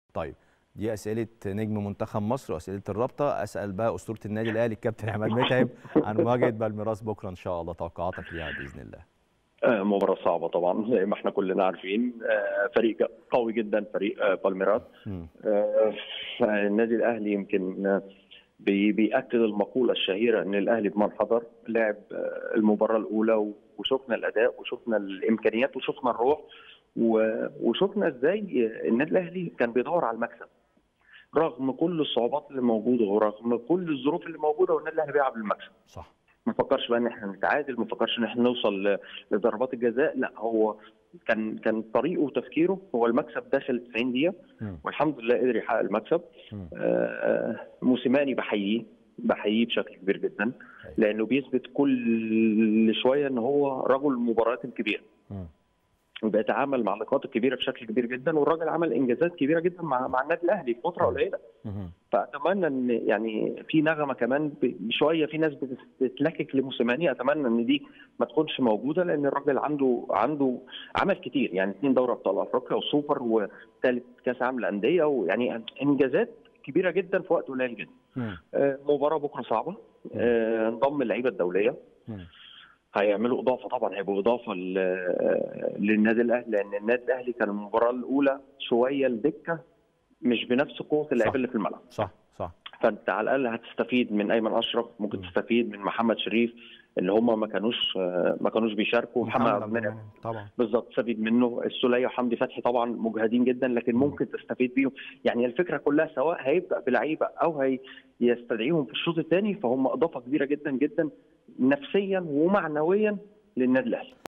طيب دي اسئله نجم منتخب مصر واسئله الرابطه اسال بقى اسطوره النادي الاهلي الكابتن عماد متعب عن مواجهه بالميراس بكره ان شاء الله توقعاتك ليها باذن الله آه، مباراة صعبة طبعا زي ما احنا كلنا عارفين آه، فريق قوي جدا فريق آه، بالميراس مم. آه، فالنادي الاهلي يمكن آه، بي- بيأكد المقولة الشهيرة ان الاهلي بمن حضر لعب آه، المباراة الاولى و- وشفنا الاداء وشفنا الامكانيات وشفنا الروح و- وشفنا ازاي النادي الاهلي كان بيدور على المكسب رغم كل الصعوبات اللي موجوده ورغم كل الظروف اللي موجوده والنادي الاهلي بيلعب للمكسب صح ما فكرش بقى ان احنا نتعادل ما فكرش ان احنا نوصل ل- لضربات الجزاء لا هو كان كان طريقه وتفكيره هو المكسب داخل 90 دقيقه مم. والحمد لله قدر يحقق المكسب مم. آه، موسيماني بحييه بحييه بشكل كبير جدا لانه بيثبت كل شويه ان هو رجل المباريات الكبيره مم. وبيتعامل مع اللقاءات الكبيره بشكل كبير جدا والراجل عمل انجازات كبيره جدا مع مع النادي الاهلي في فتره قليله مم. فاتمنى ان يعني في نغمه كمان ب- بشويه في ناس بتتلكك لموسيماني اتمنى ان دي ما تكونش موجوده لان الراجل عنده عنده عمل كتير يعني اثنين دوري ابطال افريقيا وسوبر وثالث كاس عالم للانديه ويعني انجازات كبيره جدا في وقت قليل جدا مم. آه، مباراه بكره صعبه آه، انضم اللعيبه الدوليه مم. هيعملوا اضافه طبعا هيبقوا اضافه ل- آه، للنادي الاهلي لان النادي الاهلي كان المباراه الاولى شويه الدكه مش بنفس قوه صح. اللعيبه اللي في الملعب صح صح فانت على الاقل هتستفيد من ايمن اشرف ممكن م. تستفيد من محمد شريف اللي هم ما كانوش ما كانوش بيشاركوا محمد عبد عبد المنعم المنعم طبعا بالظبط تستفيد منه السوليه وحمدي فتحي طبعا مجهدين جدا لكن م. ممكن تستفيد بيهم يعني الفكره كلها سواء هيبدا بلعيبه او هي يستدعيهم في الشوط الثاني فهم اضافه كبيره جدا جدا نفسيا ومعنويا للنادي الاهلي